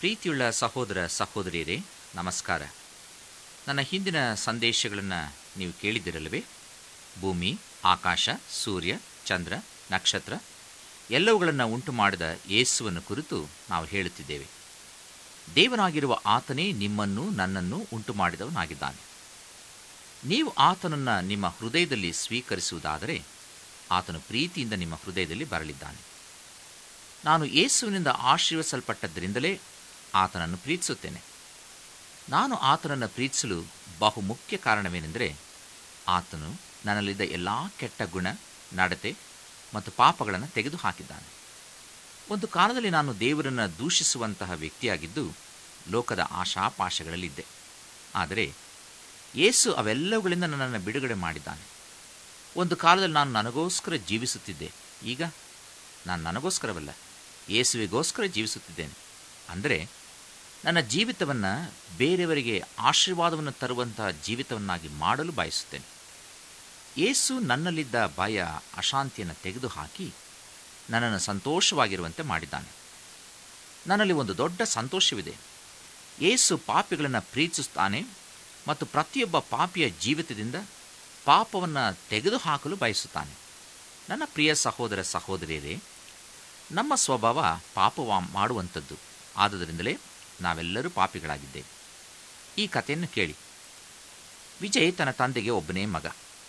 ಪ್ರೀತಿಯುಳ್ಳ ಸಹೋದರ ಸಹೋದರಿಯರೇ ನಮಸ್ಕಾರ ನನ್ನ ಹಿಂದಿನ ಸಂದೇಶಗಳನ್ನು ನೀವು ಕೇಳಿದ್ದಿರಲ್ವೇ ಭೂಮಿ ಆಕಾಶ ಸೂರ್ಯ ಚಂದ್ರ ನಕ್ಷತ್ರ ಎಲ್ಲವುಗಳನ್ನು ಉಂಟು ಮಾಡಿದ ಯೇಸುವನ್ನು ಕುರಿತು ನಾವು ಹೇಳುತ್ತಿದ್ದೇವೆ ದೇವನಾಗಿರುವ ಆತನೇ ನಿಮ್ಮನ್ನು ನನ್ನನ್ನು ಉಂಟು ಮಾಡಿದವನಾಗಿದ್ದಾನೆ ನೀವು ಆತನನ್ನು ನಿಮ್ಮ ಹೃದಯದಲ್ಲಿ ಸ್ವೀಕರಿಸುವುದಾದರೆ ಆತನು ಪ್ರೀತಿಯಿಂದ ನಿಮ್ಮ ಹೃದಯದಲ್ಲಿ ಬರಲಿದ್ದಾನೆ ನಾನು ಯೇಸುವಿನಿಂದ ಆಶೀರ್ವಿಸಲ್ಪಟ್ಟದ್ದರಿಂದಲೇ ಆತನನ್ನು ಪ್ರೀತಿಸುತ್ತೇನೆ ನಾನು ಆತನನ್ನು ಪ್ರೀತಿಸಲು ಬಹು ಮುಖ್ಯ ಕಾರಣವೇನೆಂದರೆ ಆತನು ನನ್ನಲ್ಲಿದ್ದ ಎಲ್ಲ ಕೆಟ್ಟ ಗುಣ ನಡತೆ ಮತ್ತು ಪಾಪಗಳನ್ನು ತೆಗೆದುಹಾಕಿದ್ದಾನೆ ಒಂದು ಕಾಲದಲ್ಲಿ ನಾನು ದೇವರನ್ನು ದೂಷಿಸುವಂತಹ ವ್ಯಕ್ತಿಯಾಗಿದ್ದು ಲೋಕದ ಆಶಾಪಾಶಗಳಲ್ಲಿದ್ದೆ ಆದರೆ ಯೇಸು ಅವೆಲ್ಲವುಗಳಿಂದ ನನ್ನನ್ನು ಬಿಡುಗಡೆ ಮಾಡಿದ್ದಾನೆ ಒಂದು ಕಾಲದಲ್ಲಿ ನಾನು ನನಗೋಸ್ಕರ ಜೀವಿಸುತ್ತಿದ್ದೆ ಈಗ ನಾನು ನನಗೋಸ್ಕರವಲ್ಲ ಯೇಸುವಿಗೋಸ್ಕರ ಜೀವಿಸುತ್ತಿದ್ದೇನೆ ಅಂದರೆ ನನ್ನ ಜೀವಿತವನ್ನು ಬೇರೆಯವರಿಗೆ ಆಶೀರ್ವಾದವನ್ನು ತರುವಂತಹ ಜೀವಿತವನ್ನಾಗಿ ಮಾಡಲು ಬಯಸುತ್ತೇನೆ ಯೇಸು ನನ್ನಲ್ಲಿದ್ದ ಭಯ ಅಶಾಂತಿಯನ್ನು ತೆಗೆದುಹಾಕಿ ನನ್ನನ್ನು ಸಂತೋಷವಾಗಿರುವಂತೆ ಮಾಡಿದ್ದಾನೆ ನನ್ನಲ್ಲಿ ಒಂದು ದೊಡ್ಡ ಸಂತೋಷವಿದೆ ಯೇಸು ಪಾಪಿಗಳನ್ನು ಪ್ರೀತಿಸುತ್ತಾನೆ ಮತ್ತು ಪ್ರತಿಯೊಬ್ಬ ಪಾಪಿಯ ಜೀವಿತದಿಂದ ಪಾಪವನ್ನು ತೆಗೆದುಹಾಕಲು ಬಯಸುತ್ತಾನೆ ನನ್ನ ಪ್ರಿಯ ಸಹೋದರ ಸಹೋದರಿಯರೇ ನಮ್ಮ ಸ್ವಭಾವ ಪಾಪ ಮಾಡುವಂಥದ್ದು ಆದುದರಿಂದಲೇ ನಾವೆಲ್ಲರೂ ಪಾಪಿಗಳಾಗಿದ್ದೇವೆ ಈ ಕಥೆಯನ್ನು ಕೇಳಿ ವಿಜಯ್ ತನ್ನ ತಂದೆಗೆ ಒಬ್ಬನೇ ಮಗ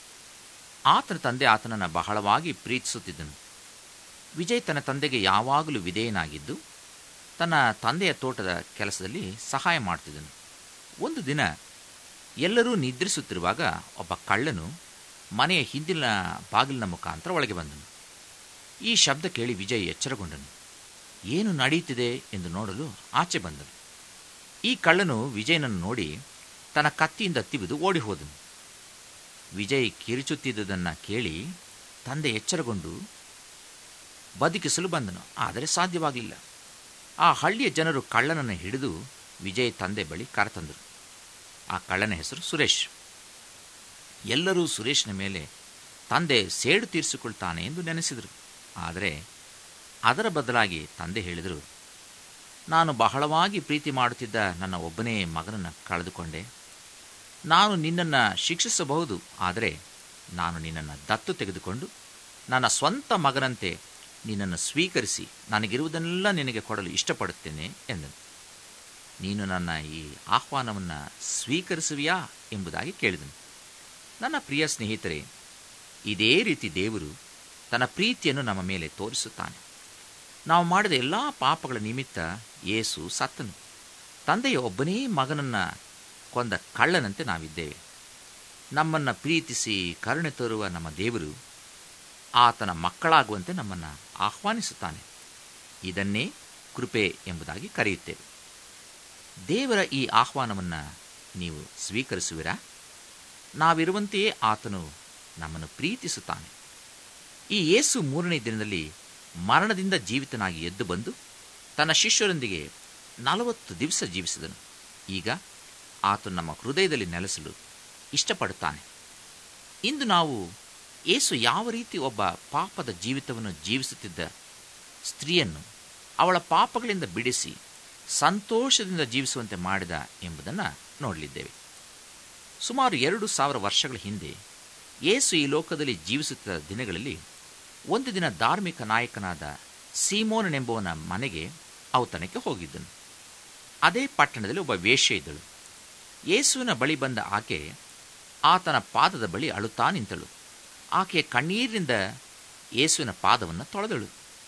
ಆತನ ತಂದೆ ಆತನನ್ನು ಬಹಳವಾಗಿ ಪ್ರೀತಿಸುತ್ತಿದ್ದನು ವಿಜಯ್ ತನ್ನ ತಂದೆಗೆ ಯಾವಾಗಲೂ ವಿಧೇಯನಾಗಿದ್ದು ತನ್ನ ತಂದೆಯ ತೋಟದ ಕೆಲಸದಲ್ಲಿ ಸಹಾಯ ಮಾಡ್ತಿದ್ದನು ಒಂದು ದಿನ ಎಲ್ಲರೂ ನಿದ್ರಿಸುತ್ತಿರುವಾಗ ಒಬ್ಬ ಕಳ್ಳನು ಮನೆಯ ಹಿಂದಿನ ಬಾಗಿಲಿನ ಮುಖಾಂತರ ಒಳಗೆ ಬಂದನು ಈ ಶಬ್ದ ಕೇಳಿ ವಿಜಯ್ ಎಚ್ಚರಗೊಂಡನು ಏನು ನಡೆಯುತ್ತಿದೆ ಎಂದು ನೋಡಲು ಆಚೆ ಬಂದನು ಈ ಕಳ್ಳನು ವಿಜಯನನ್ನು ನೋಡಿ ತನ್ನ ಕತ್ತಿಯಿಂದ ತಿವಿದು ಓಡಿ ಹೋದನು ವಿಜಯ್ ಕಿರಿಚುತ್ತಿದ್ದುದನ್ನು ಕೇಳಿ ತಂದೆ ಎಚ್ಚರಗೊಂಡು ಬದುಕಿಸಲು ಬಂದನು ಆದರೆ ಸಾಧ್ಯವಾಗಲಿಲ್ಲ ಆ ಹಳ್ಳಿಯ ಜನರು ಕಳ್ಳನನ್ನು ಹಿಡಿದು ವಿಜಯ್ ತಂದೆ ಬಳಿ ಕರೆತಂದರು ಆ ಕಳ್ಳನ ಹೆಸರು ಸುರೇಶ್ ಎಲ್ಲರೂ ಸುರೇಶ್ನ ಮೇಲೆ ತಂದೆ ಸೇಡು ತೀರಿಸಿಕೊಳ್ತಾನೆ ಎಂದು ನೆನೆಸಿದರು ಆದರೆ ಅದರ ಬದಲಾಗಿ ತಂದೆ ಹೇಳಿದರು ನಾನು ಬಹಳವಾಗಿ ಪ್ರೀತಿ ಮಾಡುತ್ತಿದ್ದ ನನ್ನ ಒಬ್ಬನೇ ಮಗನನ್ನು ಕಳೆದುಕೊಂಡೆ ನಾನು ನಿನ್ನನ್ನು ಶಿಕ್ಷಿಸಬಹುದು ಆದರೆ ನಾನು ನಿನ್ನನ್ನು ದತ್ತು ತೆಗೆದುಕೊಂಡು ನನ್ನ ಸ್ವಂತ ಮಗನಂತೆ ನಿನ್ನನ್ನು ಸ್ವೀಕರಿಸಿ ನನಗಿರುವುದನ್ನೆಲ್ಲ ನಿನಗೆ ಕೊಡಲು ಇಷ್ಟಪಡುತ್ತೇನೆ ಎಂದನು ನೀನು ನನ್ನ ಈ ಆಹ್ವಾನವನ್ನು ಸ್ವೀಕರಿಸುವಿಯಾ ಎಂಬುದಾಗಿ ಕೇಳಿದನು ನನ್ನ ಪ್ರಿಯ ಸ್ನೇಹಿತರೆ ಇದೇ ರೀತಿ ದೇವರು ತನ್ನ ಪ್ರೀತಿಯನ್ನು ನಮ್ಮ ಮೇಲೆ ತೋರಿಸುತ್ತಾನೆ ನಾವು ಮಾಡಿದ ಎಲ್ಲ ಪಾಪಗಳ ನಿಮಿತ್ತ ಯೇಸು ಸತ್ತನು ತಂದೆಯ ಒಬ್ಬನೇ ಮಗನನ್ನು ಕೊಂದ ಕಳ್ಳನಂತೆ ನಾವಿದ್ದೇವೆ ನಮ್ಮನ್ನು ಪ್ರೀತಿಸಿ ಕರುಣೆ ತೋರುವ ನಮ್ಮ ದೇವರು ಆತನ ಮಕ್ಕಳಾಗುವಂತೆ ನಮ್ಮನ್ನು ಆಹ್ವಾನಿಸುತ್ತಾನೆ ಇದನ್ನೇ ಕೃಪೆ ಎಂಬುದಾಗಿ ಕರೆಯುತ್ತೇವೆ ದೇವರ ಈ ಆಹ್ವಾನವನ್ನು ನೀವು ಸ್ವೀಕರಿಸುವಿರಾ ನಾವಿರುವಂತೆಯೇ ಆತನು ನಮ್ಮನ್ನು ಪ್ರೀತಿಸುತ್ತಾನೆ ಈ ಯೇಸು ಮೂರನೇ ದಿನದಲ್ಲಿ ಮರಣದಿಂದ ಜೀವಿತನಾಗಿ ಎದ್ದು ಬಂದು ತನ್ನ ಶಿಷ್ಯರೊಂದಿಗೆ ನಲವತ್ತು ದಿವಸ ಜೀವಿಸಿದನು ಈಗ ಆತನು ನಮ್ಮ ಹೃದಯದಲ್ಲಿ ನೆಲೆಸಲು ಇಷ್ಟಪಡುತ್ತಾನೆ ಇಂದು ನಾವು ಯೇಸು ಯಾವ ರೀತಿ ಒಬ್ಬ ಪಾಪದ ಜೀವಿತವನ್ನು ಜೀವಿಸುತ್ತಿದ್ದ ಸ್ತ್ರೀಯನ್ನು ಅವಳ ಪಾಪಗಳಿಂದ ಬಿಡಿಸಿ ಸಂತೋಷದಿಂದ ಜೀವಿಸುವಂತೆ ಮಾಡಿದ ಎಂಬುದನ್ನು ನೋಡಲಿದ್ದೇವೆ ಸುಮಾರು ಎರಡು ಸಾವಿರ ವರ್ಷಗಳ ಹಿಂದೆ ಯೇಸು ಈ ಲೋಕದಲ್ಲಿ ಜೀವಿಸುತ್ತಿದ್ದ ದಿನಗಳಲ್ಲಿ ಒಂದು ದಿನ ಧಾರ್ಮಿಕ ನಾಯಕನಾದ ಸೀಮೋನನೆಂಬುವನ ಮನೆಗೆ ಔತಣಕ್ಕೆ ಹೋಗಿದ್ದನು ಅದೇ ಪಟ್ಟಣದಲ್ಲಿ ಒಬ್ಬ ವೇಶ್ಯ ಇದ್ದಳು ಯೇಸುವಿನ ಬಳಿ ಬಂದ ಆಕೆ ಆತನ ಪಾದದ ಬಳಿ ಅಳುತ್ತಾ ನಿಂತಳು ಆಕೆಯ ಕಣ್ಣೀರಿನಿಂದ ಯೇಸುವಿನ ಪಾದವನ್ನು ತೊಳೆದಳು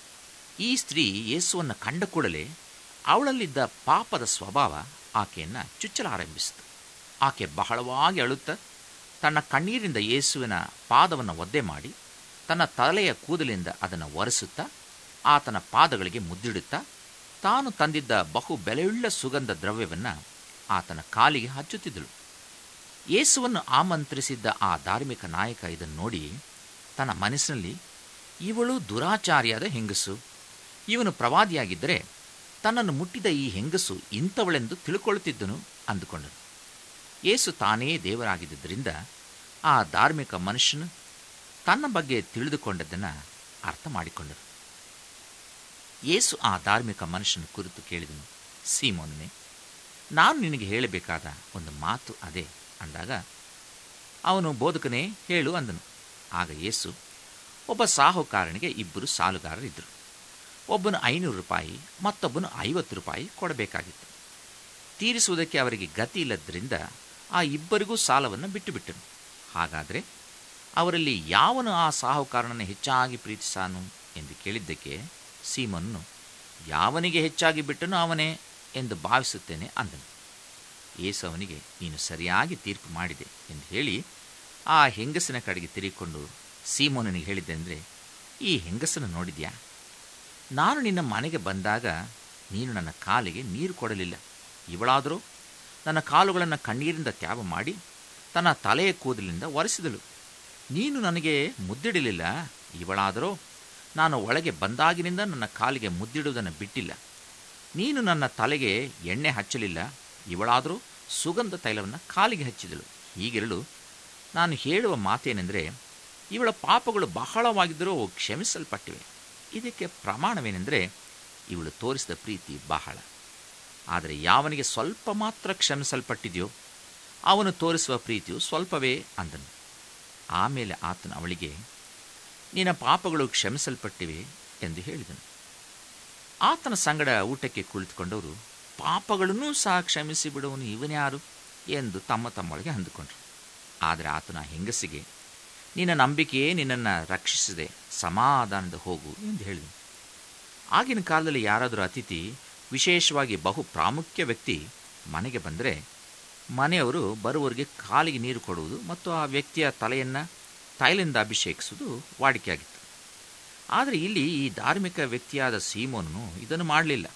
ಈ ಸ್ತ್ರೀ ಯೇಸುವನ್ನು ಕಂಡ ಕೂಡಲೇ ಅವಳಲ್ಲಿದ್ದ ಪಾಪದ ಸ್ವಭಾವ ಆಕೆಯನ್ನು ಚುಚ್ಚಲಾರಂಭಿಸಿತು ಆಕೆ ಬಹಳವಾಗಿ ಅಳುತ್ತಾ ತನ್ನ ಕಣ್ಣೀರಿಂದ ಯೇಸುವಿನ ಪಾದವನ್ನು ಒದ್ದೆ ಮಾಡಿ ತನ್ನ ತಲೆಯ ಕೂದಲಿಂದ ಅದನ್ನು ಒರೆಸುತ್ತಾ ಆತನ ಪಾದಗಳಿಗೆ ಮುದ್ದಿಡುತ್ತಾ ತಾನು ತಂದಿದ್ದ ಬಹು ಬೆಲೆಯುಳ್ಳ ಸುಗಂಧ ದ್ರವ್ಯವನ್ನು ಆತನ ಕಾಲಿಗೆ ಹಚ್ಚುತ್ತಿದ್ದಳು ಯೇಸುವನ್ನು ಆಮಂತ್ರಿಸಿದ್ದ ಆ ಧಾರ್ಮಿಕ ನಾಯಕ ಇದನ್ನು ನೋಡಿ ತನ್ನ ಮನಸ್ಸಿನಲ್ಲಿ ಇವಳು ದುರಾಚಾರಿಯಾದ ಹೆಂಗಸು ಇವನು ಪ್ರವಾದಿಯಾಗಿದ್ದರೆ ತನ್ನನ್ನು ಮುಟ್ಟಿದ ಈ ಹೆಂಗಸು ಇಂಥವಳೆಂದು ತಿಳ್ಕೊಳ್ಳುತ್ತಿದ್ದನು ಅಂದುಕೊಂಡನು ಯೇಸು ತಾನೇ ದೇವರಾಗಿದ್ದರಿಂದ ಆ ಧಾರ್ಮಿಕ ಮನುಷ್ಯನು ತನ್ನ ಬಗ್ಗೆ ತಿಳಿದುಕೊಂಡದ್ದನ್ನು ಅರ್ಥ ಮಾಡಿಕೊಂಡನು ಯೇಸು ಆ ಧಾರ್ಮಿಕ ಮನುಷ್ಯನ ಕುರಿತು ಕೇಳಿದನು ಸೀಮೋನ್ನೇ ನಾನು ನಿನಗೆ ಹೇಳಬೇಕಾದ ಒಂದು ಮಾತು ಅದೇ ಅಂದಾಗ ಅವನು ಬೋಧಕನೇ ಹೇಳು ಅಂದನು ಆಗ ಯೇಸು ಒಬ್ಬ ಸಾಹುಕಾರನಿಗೆ ಇಬ್ಬರು ಸಾಲುಗಾರರಿದ್ದರು ಒಬ್ಬನು ಐನೂರು ರೂಪಾಯಿ ಮತ್ತೊಬ್ಬನು ಐವತ್ತು ರೂಪಾಯಿ ಕೊಡಬೇಕಾಗಿತ್ತು ತೀರಿಸುವುದಕ್ಕೆ ಅವರಿಗೆ ಗತಿ ಇಲ್ಲದ್ರಿಂದ ಆ ಇಬ್ಬರಿಗೂ ಸಾಲವನ್ನು ಬಿಟ್ಟುಬಿಟ್ಟನು ಹಾಗಾದರೆ ಅವರಲ್ಲಿ ಯಾವನು ಆ ಸಾಹುಕಾರನನ್ನು ಹೆಚ್ಚಾಗಿ ಪ್ರೀತಿಸಾನು ಎಂದು ಕೇಳಿದ್ದಕ್ಕೆ ಸೀಮನ್ನು ಯಾವನಿಗೆ ಹೆಚ್ಚಾಗಿ ಬಿಟ್ಟನು ಅವನೇ ಎಂದು ಭಾವಿಸುತ್ತೇನೆ ಅಂದನು ಯೇಸು ಅವನಿಗೆ ನೀನು ಸರಿಯಾಗಿ ತೀರ್ಪು ಮಾಡಿದೆ ಎಂದು ಹೇಳಿ ಆ ಹೆಂಗಸಿನ ಕಡೆಗೆ ತಿರುಗಿಕೊಂಡು ಸೀಮೋನನಿಗೆ ಹೇಳಿದ್ದೆಂದರೆ ಈ ಹೆಂಗಸನ್ನು ನೋಡಿದ್ಯಾ ನಾನು ನಿನ್ನ ಮನೆಗೆ ಬಂದಾಗ ನೀನು ನನ್ನ ಕಾಲಿಗೆ ನೀರು ಕೊಡಲಿಲ್ಲ ಇವಳಾದರೂ ನನ್ನ ಕಾಲುಗಳನ್ನು ಕಣ್ಣೀರಿಂದ ತ್ಯಾಗ ಮಾಡಿ ತನ್ನ ತಲೆಯ ಕೂದಲಿನಿಂದ ಒರೆಸಿದಳು ನೀನು ನನಗೆ ಮುದ್ದಿಡಲಿಲ್ಲ ಇವಳಾದರೂ ನಾನು ಒಳಗೆ ಬಂದಾಗಿನಿಂದ ನನ್ನ ಕಾಲಿಗೆ ಮುದ್ದಿಡುವುದನ್ನು ಬಿಟ್ಟಿಲ್ಲ ನೀನು ನನ್ನ ತಲೆಗೆ ಎಣ್ಣೆ ಹಚ್ಚಲಿಲ್ಲ ಇವಳಾದರೂ ಸುಗಂಧ ತೈಲವನ್ನು ಕಾಲಿಗೆ ಹಚ್ಚಿದಳು ಹೀಗಿರಲು ನಾನು ಹೇಳುವ ಮಾತೇನೆಂದರೆ ಇವಳ ಪಾಪಗಳು ಬಹಳವಾಗಿದ್ದರೂ ಕ್ಷಮಿಸಲ್ಪಟ್ಟಿವೆ ಇದಕ್ಕೆ ಪ್ರಮಾಣವೇನೆಂದರೆ ಇವಳು ತೋರಿಸಿದ ಪ್ರೀತಿ ಬಹಳ ಆದರೆ ಯಾವನಿಗೆ ಸ್ವಲ್ಪ ಮಾತ್ರ ಕ್ಷಮಿಸಲ್ಪಟ್ಟಿದೆಯೋ ಅವನು ತೋರಿಸುವ ಪ್ರೀತಿಯು ಸ್ವಲ್ಪವೇ ಅಂದನು ಆಮೇಲೆ ಆತನು ಅವಳಿಗೆ ನಿನ್ನ ಪಾಪಗಳು ಕ್ಷಮಿಸಲ್ಪಟ್ಟಿವೆ ಎಂದು ಹೇಳಿದನು ಆತನ ಸಂಗಡ ಊಟಕ್ಕೆ ಕುಳಿತುಕೊಂಡವರು ಪಾಪಗಳನ್ನೂ ಸಹ ಕ್ಷಮಿಸಿ ಬಿಡುವನು ಇವನ್ಯಾರು ಎಂದು ತಮ್ಮ ತಮ್ಮೊಳಗೆ ಅಂದುಕೊಂಡರು ಆದರೆ ಆತನ ಹೆಂಗಸಿಗೆ ನಿನ್ನ ನಂಬಿಕೆಯೇ ನಿನ್ನನ್ನು ರಕ್ಷಿಸಿದೆ ಸಮಾಧಾನದ ಹೋಗು ಎಂದು ಹೇಳಿದನು ಆಗಿನ ಕಾಲದಲ್ಲಿ ಯಾರಾದರೂ ಅತಿಥಿ ವಿಶೇಷವಾಗಿ ಬಹು ಪ್ರಾಮುಖ್ಯ ವ್ಯಕ್ತಿ ಮನೆಗೆ ಬಂದರೆ ಮನೆಯವರು ಬರುವವರಿಗೆ ಕಾಲಿಗೆ ನೀರು ಕೊಡುವುದು ಮತ್ತು ಆ ವ್ಯಕ್ತಿಯ ತಲೆಯನ್ನು ತೈಲಿಂದ ಅಭಿಷೇಕಿಸುವುದು ವಾಡಿಕೆಯಾಗಿತ್ತು ಆದರೆ ಇಲ್ಲಿ ಈ ಧಾರ್ಮಿಕ ವ್ಯಕ್ತಿಯಾದ ಸೀಮೋನನು ಇದನ್ನು ಮಾಡಲಿಲ್ಲ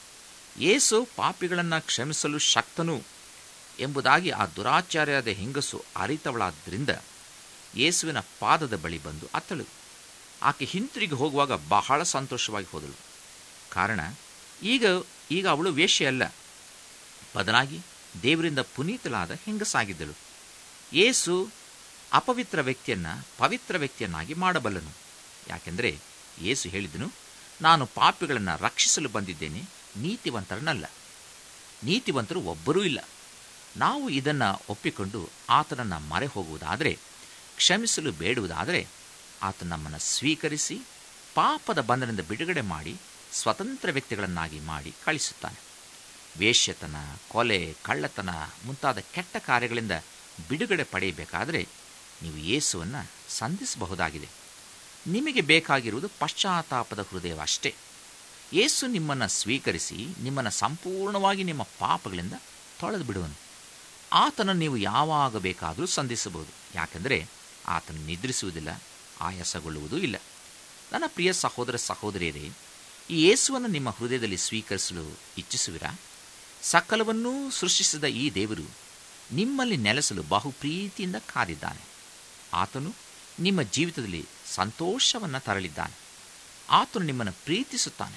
ಯೇಸು ಪಾಪಿಗಳನ್ನು ಕ್ಷಮಿಸಲು ಶಕ್ತನು ಎಂಬುದಾಗಿ ಆ ದುರಾಚಾರ್ಯದ ಹೆಂಗಸು ಅರಿತವಳಾದ್ದರಿಂದ ಯೇಸುವಿನ ಪಾದದ ಬಳಿ ಬಂದು ಅತ್ತಳು ಆಕೆ ಹಿಂತಿರುಗಿ ಹೋಗುವಾಗ ಬಹಳ ಸಂತೋಷವಾಗಿ ಹೋದಳು ಕಾರಣ ಈಗ ಈಗ ಅವಳು ವೇಶ್ಯೆಯಲ್ಲ ಬದಲಾಗಿ ದೇವರಿಂದ ಪುನೀತಳಾದ ಹೆಂಗಸಾಗಿದ್ದಳು ಯೇಸು ಅಪವಿತ್ರ ವ್ಯಕ್ತಿಯನ್ನು ಪವಿತ್ರ ವ್ಯಕ್ತಿಯನ್ನಾಗಿ ಮಾಡಬಲ್ಲನು ಯಾಕೆಂದರೆ ಯೇಸು ಹೇಳಿದನು ನಾನು ಪಾಪಿಗಳನ್ನು ರಕ್ಷಿಸಲು ಬಂದಿದ್ದೇನೆ ನೀತಿವಂತರನ್ನಲ್ಲ ನೀತಿವಂತರು ಒಬ್ಬರೂ ಇಲ್ಲ ನಾವು ಇದನ್ನು ಒಪ್ಪಿಕೊಂಡು ಆತನನ್ನು ಮರೆ ಹೋಗುವುದಾದರೆ ಕ್ಷಮಿಸಲು ಬೇಡುವುದಾದರೆ ಆತ ನಮ್ಮನ್ನು ಸ್ವೀಕರಿಸಿ ಪಾಪದ ಬಂಧನದಿಂದ ಬಿಡುಗಡೆ ಮಾಡಿ ಸ್ವತಂತ್ರ ವ್ಯಕ್ತಿಗಳನ್ನಾಗಿ ಮಾಡಿ ಕಳಿಸುತ್ತಾನೆ ವೇಶ್ಯತನ ಕೊಲೆ ಕಳ್ಳತನ ಮುಂತಾದ ಕೆಟ್ಟ ಕಾರ್ಯಗಳಿಂದ ಬಿಡುಗಡೆ ಪಡೆಯಬೇಕಾದರೆ ನೀವು ಯೇಸುವನ್ನು ಸಂಧಿಸಬಹುದಾಗಿದೆ ನಿಮಗೆ ಬೇಕಾಗಿರುವುದು ಪಶ್ಚಾತ್ತಾಪದ ಹೃದಯವಷ್ಟೇ ಯೇಸು ನಿಮ್ಮನ್ನು ಸ್ವೀಕರಿಸಿ ನಿಮ್ಮನ್ನು ಸಂಪೂರ್ಣವಾಗಿ ನಿಮ್ಮ ಪಾಪಗಳಿಂದ ತೊಳೆದು ಬಿಡುವನು ಆತನನ್ನು ನೀವು ಯಾವಾಗ ಬೇಕಾದರೂ ಸಂಧಿಸಬಹುದು ಯಾಕೆಂದರೆ ಆತನು ನಿದ್ರಿಸುವುದಿಲ್ಲ ಆಯಾಸಗೊಳ್ಳುವುದೂ ಇಲ್ಲ ನನ್ನ ಪ್ರಿಯ ಸಹೋದರ ಸಹೋದರಿಯರೇ ಈ ಯೇಸುವನ್ನು ನಿಮ್ಮ ಹೃದಯದಲ್ಲಿ ಸ್ವೀಕರಿಸಲು ಇಚ್ಛಿಸುವಿರಾ ಸಕಲವನ್ನೂ ಸೃಷ್ಟಿಸಿದ ಈ ದೇವರು ನಿಮ್ಮಲ್ಲಿ ನೆಲೆಸಲು ಬಹು ಪ್ರೀತಿಯಿಂದ ಕಾದಿದ್ದಾನೆ ಆತನು ನಿಮ್ಮ ಜೀವಿತದಲ್ಲಿ ಸಂತೋಷವನ್ನು ತರಲಿದ್ದಾನೆ ಆತನು ನಿಮ್ಮನ್ನು ಪ್ರೀತಿಸುತ್ತಾನೆ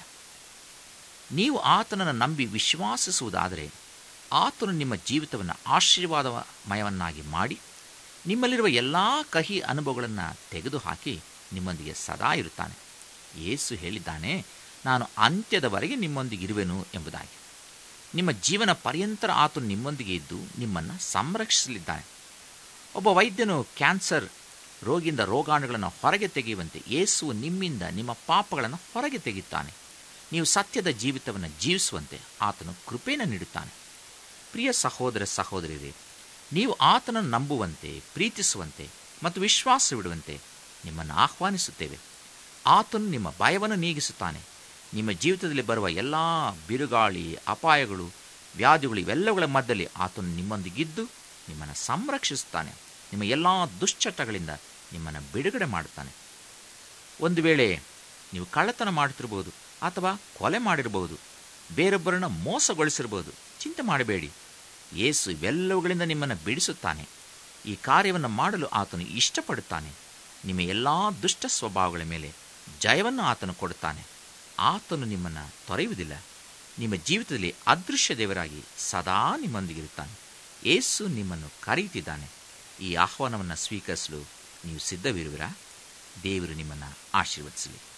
ನೀವು ಆತನನ್ನು ನಂಬಿ ವಿಶ್ವಾಸಿಸುವುದಾದರೆ ಆತನು ನಿಮ್ಮ ಜೀವಿತವನ್ನು ಆಶೀರ್ವಾದಮಯವನ್ನಾಗಿ ಮಾಡಿ ನಿಮ್ಮಲ್ಲಿರುವ ಎಲ್ಲ ಕಹಿ ಅನುಭವಗಳನ್ನು ತೆಗೆದುಹಾಕಿ ನಿಮ್ಮೊಂದಿಗೆ ಸದಾ ಇರುತ್ತಾನೆ ಯೇಸು ಹೇಳಿದ್ದಾನೆ ನಾನು ಅಂತ್ಯದವರೆಗೆ ನಿಮ್ಮೊಂದಿಗಿರುವೆನು ಎಂಬುದಾಗಿ ನಿಮ್ಮ ಜೀವನ ಪರ್ಯಂತರ ಆತನು ನಿಮ್ಮೊಂದಿಗೆ ಇದ್ದು ನಿಮ್ಮನ್ನು ಸಂರಕ್ಷಿಸಲಿದ್ದಾನೆ ಒಬ್ಬ ವೈದ್ಯನು ಕ್ಯಾನ್ಸರ್ ರೋಗಿಯಿಂದ ರೋಗಾಣುಗಳನ್ನು ಹೊರಗೆ ತೆಗೆಯುವಂತೆ ಯೇಸು ನಿಮ್ಮಿಂದ ನಿಮ್ಮ ಪಾಪಗಳನ್ನು ಹೊರಗೆ ತೆಗೆಯುತ್ತಾನೆ ನೀವು ಸತ್ಯದ ಜೀವಿತವನ್ನು ಜೀವಿಸುವಂತೆ ಆತನು ಕೃಪೆಯನ್ನು ನೀಡುತ್ತಾನೆ ಪ್ರಿಯ ಸಹೋದರ ಸಹೋದರಿಯರೇ ನೀವು ಆತನನ್ನು ನಂಬುವಂತೆ ಪ್ರೀತಿಸುವಂತೆ ಮತ್ತು ವಿಶ್ವಾಸವಿಡುವಂತೆ ನಿಮ್ಮನ್ನು ಆಹ್ವಾನಿಸುತ್ತೇವೆ ಆತನು ನಿಮ್ಮ ಭಯವನ್ನು ನೀಗಿಸುತ್ತಾನೆ ನಿಮ್ಮ ಜೀವಿತದಲ್ಲಿ ಬರುವ ಎಲ್ಲ ಬಿರುಗಾಳಿ ಅಪಾಯಗಳು ವ್ಯಾಧಿಗಳು ಇವೆಲ್ಲವುಗಳ ಮಧ್ಯದಲ್ಲಿ ಆತನು ನಿಮ್ಮೊಂದಿಗಿದ್ದು ನಿಮ್ಮನ್ನು ಸಂರಕ್ಷಿಸುತ್ತಾನೆ ನಿಮ್ಮ ಎಲ್ಲ ದುಶ್ಚಟಗಳಿಂದ ನಿಮ್ಮನ್ನು ಬಿಡುಗಡೆ ಮಾಡುತ್ತಾನೆ ಒಂದು ವೇಳೆ ನೀವು ಕಳ್ಳತನ ಮಾಡುತ್ತಿರಬಹುದು ಅಥವಾ ಕೊಲೆ ಮಾಡಿರಬಹುದು ಬೇರೊಬ್ಬರನ್ನು ಮೋಸಗೊಳಿಸಿರಬಹುದು ಚಿಂತೆ ಮಾಡಬೇಡಿ ಯೇಸು ಇವೆಲ್ಲವುಗಳಿಂದ ನಿಮ್ಮನ್ನು ಬಿಡಿಸುತ್ತಾನೆ ಈ ಕಾರ್ಯವನ್ನು ಮಾಡಲು ಆತನು ಇಷ್ಟಪಡುತ್ತಾನೆ ನಿಮ್ಮ ಎಲ್ಲ ದುಷ್ಟ ಸ್ವಭಾವಗಳ ಮೇಲೆ ಜಯವನ್ನು ಆತನು ಕೊಡುತ್ತಾನೆ ಆತನು ನಿಮ್ಮನ್ನು ತೊರೆಯುವುದಿಲ್ಲ ನಿಮ್ಮ ಜೀವಿತದಲ್ಲಿ ಅದೃಶ್ಯ ದೇವರಾಗಿ ಸದಾ ನಿಮ್ಮೊಂದಿಗಿರುತ್ತಾನೆ ಏಸು ನಿಮ್ಮನ್ನು ಕರೆಯುತ್ತಿದ್ದಾನೆ ಈ ಆಹ್ವಾನವನ್ನು ಸ್ವೀಕರಿಸಲು ನೀವು ಸಿದ್ಧವಿರುವಿರಾ ದೇವರು ನಿಮ್ಮನ್ನು ಆಶೀರ್ವದಿಸಲಿ